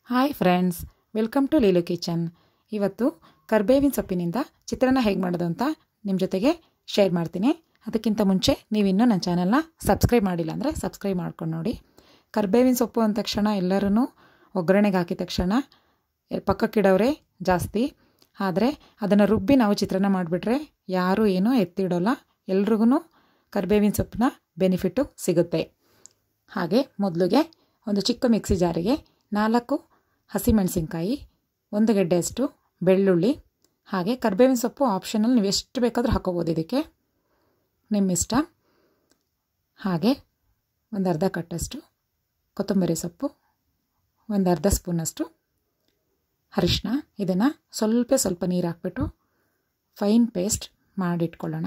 hi friends welcome to Leelu kitchen ಇವತ್ತು ಕರ್ಬೇವಿನ ಸೊಪ್ಪಿನಿಂದ ಚಿತ್ರಾನ್ನ ಹೇಗೆ ಮಾಡೋದು ಅಂತ ನಿಮ್ಮ ಜೊತೆಗೆ ಶೇರ್ ಮಾಡ್ತೀನಿ ಅದಕ್ಕಿಂತ ಮುಂಚೆ ನೀವಿನ್ನೂ ನನ್ನ ಚಾನಲ್ನ ಸಬ್ಸ್ಕ್ರೈಬ್ ಮಾಡಿಲ್ಲ ಅಂದರೆ ಸಬ್ಸ್ಕ್ರೈಬ್ ಮಾಡ್ಕೊಂಡು ನೋಡಿ ಕರ್ಬೇವಿನ ಸೊಪ್ಪು ಅಂದ ತಕ್ಷಣ ಎಲ್ಲರೂ ಒಗ್ಗರಣೆಗೆ ಹಾಕಿದ ತಕ್ಷಣ ಪಕ್ಕಕ್ಕಿಡೋರೇ ಜಾಸ್ತಿ ಆದರೆ ಅದನ್ನು ರುಬ್ಬಿ ನಾವು ಚಿತ್ರಾನ್ನ ಮಾಡಿಬಿಟ್ರೆ ಯಾರೂ ಏನೂ ಎತ್ತಿಡೋಲ್ಲ ಎಲ್ರಿಗೂ ಕರ್ಬೇವಿನ ಸೊಪ್ಪನ್ನ ಬೆನಿಫಿಟ್ಟು ಸಿಗುತ್ತೆ ಹಾಗೆ ಮೊದಲಿಗೆ ಒಂದು ಚಿಕ್ಕ ಮಿಕ್ಸಿ ಜಾರಿಗೆ ನಾಲ್ಕು ಹಸಿಮೆಣಸಿನ್ಕಾಯಿ ಒಂದು ಗೆಡ್ಡೆಯಷ್ಟು ಬೆಳ್ಳುಳ್ಳಿ ಹಾಗೆ ಕರ್ಬೇವಿನ ಸೊಪ್ಪು ಆಪ್ಷನಲ್ ನೀವು ಎಷ್ಟು ಬೇಕಾದರೂ ಹಾಕೋಬೋದು ಇದಕ್ಕೆ ನಿಮ್ಮ ಇಷ್ಟ ಹಾಗೆ ಒಂದು ಅರ್ಧ ಕಟ್ಟಷ್ಟು ಕೊತ್ತಂಬರಿ ಸೊಪ್ಪು ಒಂದು ಅರ್ಧ ಸ್ಪೂನಷ್ಟು ಅರಿಶಿನ ಇದನ್ನು ಸ್ವಲ್ಪ ಸ್ವಲ್ಪ ನೀರು ಹಾಕ್ಬಿಟ್ಟು ಫೈನ್ ಪೇಸ್ಟ್ ಮಾಡಿಟ್ಕೊಳ್ಳೋಣ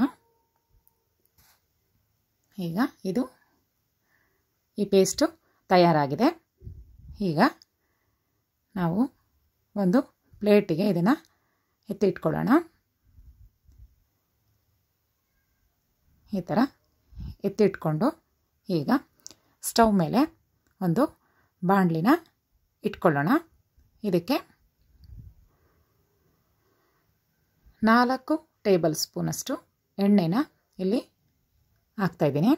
ಈಗ ಇದು ಈ ಪೇಸ್ಟು ತಯಾರಾಗಿದೆ ಈಗ ನಾವು ಒಂದು ಪ್ಲೇಟಿಗೆ ಇದನ್ನು ಎತ್ತಿಟ್ಕೊಳ್ಳೋಣ ಈ ಥರ ಎತ್ತಿಟ್ಕೊಂಡು ಈಗ ಸ್ಟವ್ ಮೇಲೆ ಒಂದು ಬಾಣಲಿನ ಇಟ್ಕೊಳ್ಳೋಣ ಇದಕ್ಕೆ ನಾಲ್ಕು ಟೇಬಲ್ ಸ್ಪೂನಷ್ಟು ಎಣ್ಣೆನ ಇಲ್ಲಿ ಹಾಕ್ತಾಯಿದ್ದೀನಿ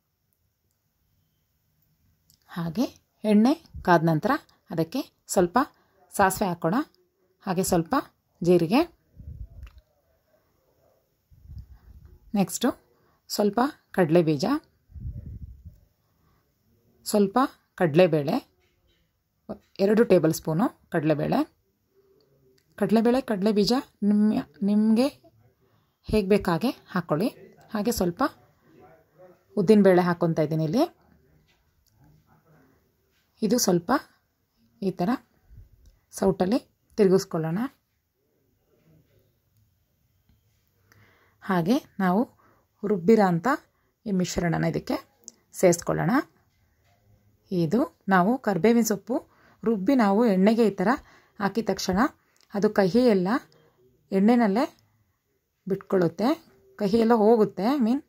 ಹಾಗೆ ಎಣ್ಣೆ ಕಾದ ನಂತರ ಅದಕ್ಕೆ ಸ್ವಲ್ಪ ಸಾಸಿವೆ ಹಾಕೋಣ ಹಾಗೆ ಸ್ವಲ್ಪ ಜೀರಿಗೆ ನೆಕ್ಸ್ಟು ಸ್ವಲ್ಪ ಕಡಲೆ ಬೀಜ ಸ್ವಲ್ಪ ಕಡಲೆಬೇಳೆ ಎರಡು ಟೇಬಲ್ ಸ್ಪೂನು ಕಡಲೆಬೇಳೆ ಕಡಲೆಬೇಳೆ ಕಡಲೆ ಬೀಜ ನಿಮ್ಮ ನಿಮಗೆ ಹೇಗೆ ಬೇಕಾಗೆ ಹಾಕ್ಕೊಳ್ಳಿ ಹಾಗೆ ಸ್ವಲ್ಪ ಉದ್ದಿನಬೇಳೆ ಹಾಕ್ಕೊತಾ ಇದ್ದೀನಿ ಇಲ್ಲಿ ಇದು ಸ್ವಲ್ಪ ಈ ಥರ ಸೌಟಲ್ಲಿ ತಿರುಗಿಸ್ಕೊಳ್ಳೋಣ ಹಾಗೆ ನಾವು ರುಬ್ಬಿರೋ ಅಂಥ ಈ ಮಿಶ್ರಣನ ಇದಕ್ಕೆ ಸೇರಿಸ್ಕೊಳ್ಳೋಣ ಇದು ನಾವು ಕರ್ಬೇವಿನ ಸೊಪ್ಪು ರುಬ್ಬಿ ನಾವು ಎಣ್ಣೆಗೆ ಈ ಥರ ಹಾಕಿದ ತಕ್ಷಣ ಅದು ಕಹಿ ಎಲ್ಲ ಎಣ್ಣೆನಲ್ಲೇ ಬಿಟ್ಕೊಳ್ಳುತ್ತೆ ಕಹಿ ಎಲ್ಲ ಹೋಗುತ್ತೆ ಐ ಮೀನ್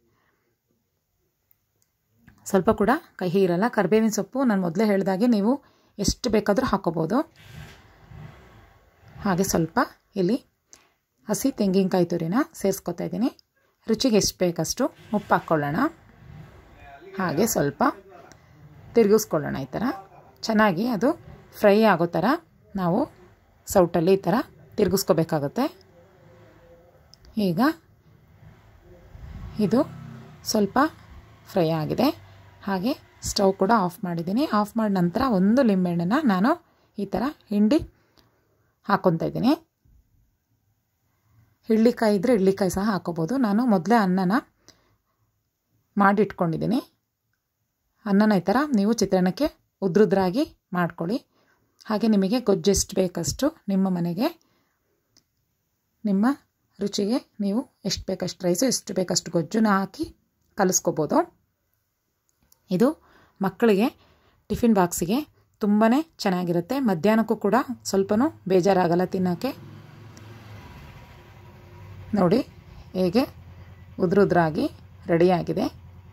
ಸ್ವಲ್ಪ ಕೂಡ ಕಹಿ ಇರಲ್ಲ ಕರ್ಬೇವಿನ ಸೊಪ್ಪು ನಾನು ಮೊದಲೇ ಹೇಳಿದಾಗೆ ನೀವು ಎಷ್ಟು ಬೇಕಾದರೂ ಹಾಕೋಬೋದು ಹಾಗೆ ಸ್ವಲ್ಪ ಇಲ್ಲಿ ಹಸಿ ತೆಂಗಿನಕಾಯಿ ತುರಿನ ಸೇರಿಸ್ಕೊತಾ ಇದ್ದೀನಿ ರುಚಿಗೆ ಎಷ್ಟು ಬೇಕಷ್ಟು ಉಪ್ಪು ಹಾಕ್ಕೊಳ್ಳೋಣ ಹಾಗೆ ಸ್ವಲ್ಪ ತಿರುಗಿಸ್ಕೊಳ್ಳೋಣ ಈ ಥರ ಚೆನ್ನಾಗಿ ಅದು ಫ್ರೈ ಆಗೋ ಥರ ನಾವು ಸೌಟಲ್ಲಿ ಈ ಥರ ತಿರುಗಿಸ್ಕೋಬೇಕಾಗುತ್ತೆ ಈಗ ಇದು ಸ್ವಲ್ಪ ಫ್ರೈ ಆಗಿದೆ ಹಾಗೆ ಸ್ಟವ್ ಕೂಡ ಆಫ್ ಮಾಡಿದ್ದೀನಿ ಆಫ್ ಮಾಡಿದ ನಂತರ ಒಂದು ಲಿಂಬೆಹಣ್ಣನ್ನು ನಾನು ಈ ಥರ ಹಿಂಡಿ ಹಾಕ್ಕೊತಾ ಇದ್ದೀನಿ ಹಿಳ್ಳಿಕಾಯಿ ಇದ್ದರೆ ಹಿಳ್ಳಿಕಾಯಿ ಸಹ ಹಾಕೋಬೋದು ನಾನು ಮೊದಲೇ ಅನ್ನನ ಮಾಡಿಟ್ಕೊಂಡಿದ್ದೀನಿ ಅನ್ನನ ಈ ಥರ ನೀವು ಚಿತ್ರಾನ್ನಕ್ಕೆ ಉದ್ರುದ್ರಾಗಿ ಮಾಡ್ಕೊಳ್ಳಿ ಹಾಗೆ ನಿಮಗೆ ಗೊಜ್ಜು ಎಷ್ಟು ಬೇಕಷ್ಟು ನಿಮ್ಮ ಮನೆಗೆ ನಿಮ್ಮ ರುಚಿಗೆ ನೀವು ಎಷ್ಟು ಬೇಕಷ್ಟು ರೈಸು ಎಷ್ಟು ಬೇಕಷ್ಟು ಗೊಜ್ಜುನ ಹಾಕಿ ಕಲಿಸ್ಕೋಬೋದು ಇದು ಮಕ್ಕಳಿಗೆ ಟಿಫಿನ್ ಬಾಕ್ಸಿಗೆ ತುಂಬಾ ಚೆನ್ನಾಗಿರುತ್ತೆ ಮಧ್ಯಾಹ್ನಕ್ಕೂ ಕೂಡ ಸ್ವಲ್ಪನೂ ಬೇಜಾರಾಗಲ್ಲ ತಿನ್ನೋಕ್ಕೆ ನೋಡಿ ಹೇಗೆ ಉದ್ರುದ್ರಾಗಿ ರೆಡಿಯಾಗಿದೆ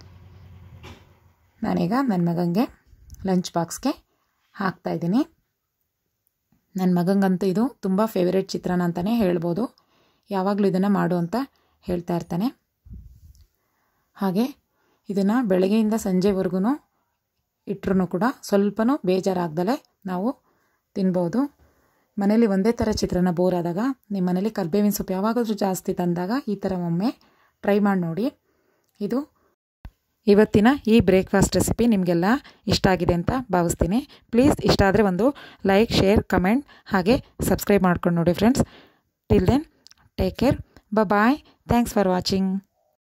ನಾನೀಗ ನನ್ನ ಮಗನಿಗೆ ಲಂಚ್ ಬಾಕ್ಸ್ಗೆ ಹಾಕ್ತಾಯಿದ್ದೀನಿ ನನ್ನ ಮಗಂಗಂತೂ ಇದು ತುಂಬ ಫೇವರೇಟ್ ಚಿತ್ರಾನ್ನ ಅಂತಲೇ ಹೇಳ್ಬೋದು ಯಾವಾಗಲೂ ಇದನ್ನು ಮಾಡು ಅಂತ ಹೇಳ್ತಾ ಇರ್ತಾನೆ ಹಾಗೆ ಇದನ್ನು ಬೆಳಗ್ಗೆಯಿಂದ ಸಂಜೆವರೆಗೂ ಇಟ್ಟರೂ ಕೂಡ ಸ್ವಲ್ಪನೂ ಬೇಜಾರಾಗ್ದಲೇ ನಾವು ತಿನ್ಬೋದು ಮನೇಲಿ ಒಂದೇ ಥರ ಚಿತ್ರಾನ್ನ ಬೋರ್ ಆದಾಗ ನಿಮ್ಮ ಮನೇಲಿ ಕರ್ಬೇವಿನ ಸೊಪ್ಪು ಯಾವಾಗಾದರೂ ಜಾಸ್ತಿ ತಂದಾಗ ಈ ಥರ ಒಮ್ಮೆ ಟ್ರೈ ಮಾಡಿ ನೋಡಿ ಇದು ಇವತ್ತಿನ ಈ ಬ್ರೇಕ್ಫಾಸ್ಟ್ ರೆಸಿಪಿ ನಿಮಗೆಲ್ಲ ಇಷ್ಟ ಆಗಿದೆ ಅಂತ ಭಾವಿಸ್ತೀನಿ ಪ್ಲೀಸ್ ಇಷ್ಟ ಆದರೆ ಒಂದು ಲೈಕ್ ಶೇರ್ ಕಮೆಂಟ್ ಹಾಗೆ ಸಬ್ಸ್ಕ್ರೈಬ್ ಮಾಡ್ಕೊಂಡು ನೋಡಿ friends till then take care bye thanks for watching